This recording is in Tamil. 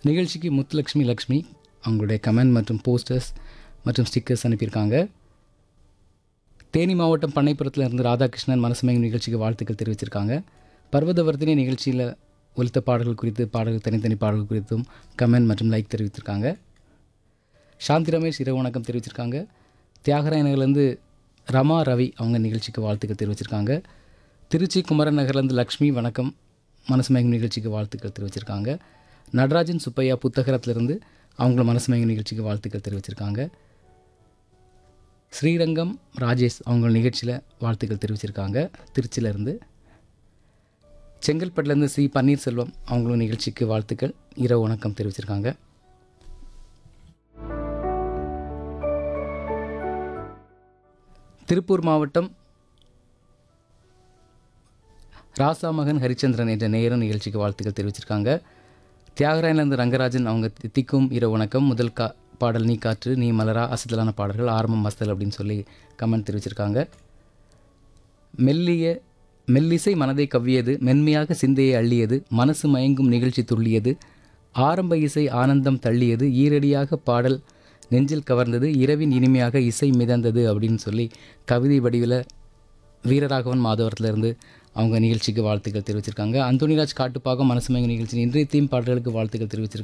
நிகழ்ச்சிக்கு முத்துலக்ஷ்மி லக்ஷ்மி அவங்களுடைய கமெண்ட் மற்றும் போஸ்டர்ஸ் மற்றும் ஸ்டிக்கர்ஸ் அனுப்பியிருக்காங்க தேனி மாவட்டம் பண்ணைப்புறத்தில் இருந்து ராதாகிருஷ்ணன் மனசுமயம் நிகழ்ச்சிக்கு வாழ்த்துக்கள் தெரிவிச்சிருக்காங்க பர்வதவர்த்தினி நிகழ்ச்சியில் ஒலித்த பாடல்கள் குறித்து பாடல்கள் தனித்தனி பாடல்கள் குறித்தும் கமெண்ட் மற்றும் லைக் தெரிவித்திருக்காங்க சாந்தி ரமேஷ் இரவு வணக்கம் தெரிவிச்சிருக்காங்க தியாகராயனகர்லேருந்து ரமா ரவி அவங்க நிகழ்ச்சிக்கு வாழ்த்துக்கள் தெரிவிச்சிருக்காங்க திருச்சி குமரன் நகர்லேருந்து லக்ஷ்மி வணக்கம் மனசுமயங்கும் நிகழ்ச்சிக்கு வாழ்த்துக்கள் தெரிவிச்சிருக்காங்க நடராஜன் சுப்பையா புத்தகரத்துலேருந்து அவங்கள மனசுமயங்கும் நிகழ்ச்சிக்கு வாழ்த்துக்கள் தெரிவிச்சிருக்காங்க ஸ்ரீரங்கம் ராஜேஷ் அவங்க நிகழ்ச்சியில் வாழ்த்துக்கள் தெரிவிச்சிருக்காங்க திருச்சியிலேருந்து செங்கல்பட்டுலேருந்து சி பன்னீர்செல்வம் அவங்களும் நிகழ்ச்சிக்கு வாழ்த்துக்கள் இரவு வணக்கம் தெரிவிச்சிருக்காங்க திருப்பூர் மாவட்டம் ராசா மகன் ஹரிச்சந்திரன் என்ற நேரம் நிகழ்ச்சிக்கு வாழ்த்துக்கள் தெரிவிச்சிருக்காங்க தியாகராயன்லேருந்து ரங்கராஜன் அவங்க தித்திக்கும் இரவு வணக்கம் முதல் கா பாடல் நீ காற்று நீ மலரா அசத்தலான பாடல்கள் ஆரம்பம் மஸ்தல் அப்படின்னு சொல்லி கமெண்ட் தெரிவிச்சிருக்காங்க மெல்லிய மெல்லிசை மனதை கவ்வியது மென்மையாக சிந்தையை அள்ளியது மனசு மயங்கும் நிகழ்ச்சி துள்ளியது ஆரம்ப இசை ஆனந்தம் தள்ளியது ஈரடியாக பாடல் நெஞ்சில் கவர்ந்தது இரவின் இனிமையாக இசை மிதந்தது அப்படின்னு சொல்லி கவிதை வடிவில் வீரராகவன் மாதவரத்துலேருந்து அவங்க நிகழ்ச்சிக்கு வாழ்த்துக்கள் தெரிவிச்சிருக்காங்க அந்தோனிராஜ் காட்டுப்பாகம் மனசுமயங்க நிகழ்ச்சி இன்றைய தீம் பாடல்களுக்கு வாழ்த்துக்கள் தெரிவிச்சிருக்காங்க